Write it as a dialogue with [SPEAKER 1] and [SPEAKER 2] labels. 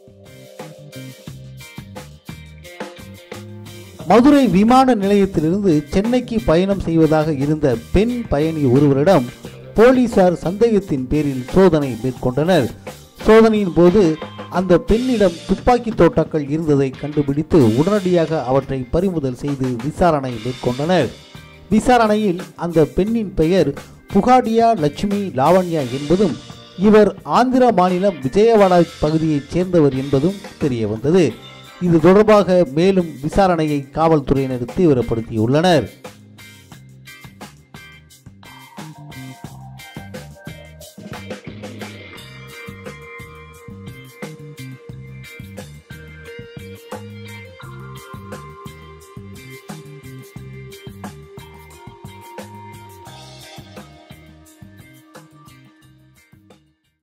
[SPEAKER 1] மதுரை விமான நிலையத்திலிருந்து சென்னைக்கு பயணம் செய்வதாக இருந்த பெண் பயணி ஒருவரிடம் போலீசார் சந்தேகத்தின் பேரில் சோதனை மேற்கொண்டனர் சோதனையின் போது அந்த பெண்ணிடம் துப்பாக்கி தோட்டாக்கள் இருந்ததை கண்டுபிடித்து உடனடியாக அவற்றை பறிமுதல் செய்து விசாரணை மேற்கொண்டனர் விசாரணையில் அந்த பெண்ணின் பெயர் புகாடியா லட்சுமி லாவண்யா என்பதும் இவர் ஆந்திர மாநிலம் விஜயவாடா பகுதியைச் சேர்ந்தவர் என்பதும் தெரிய வந்தது இது தொடர்பாக மேலும் விசாரணையை காவல்துறையினர் தீவிரப்படுத்தியுள்ளனர்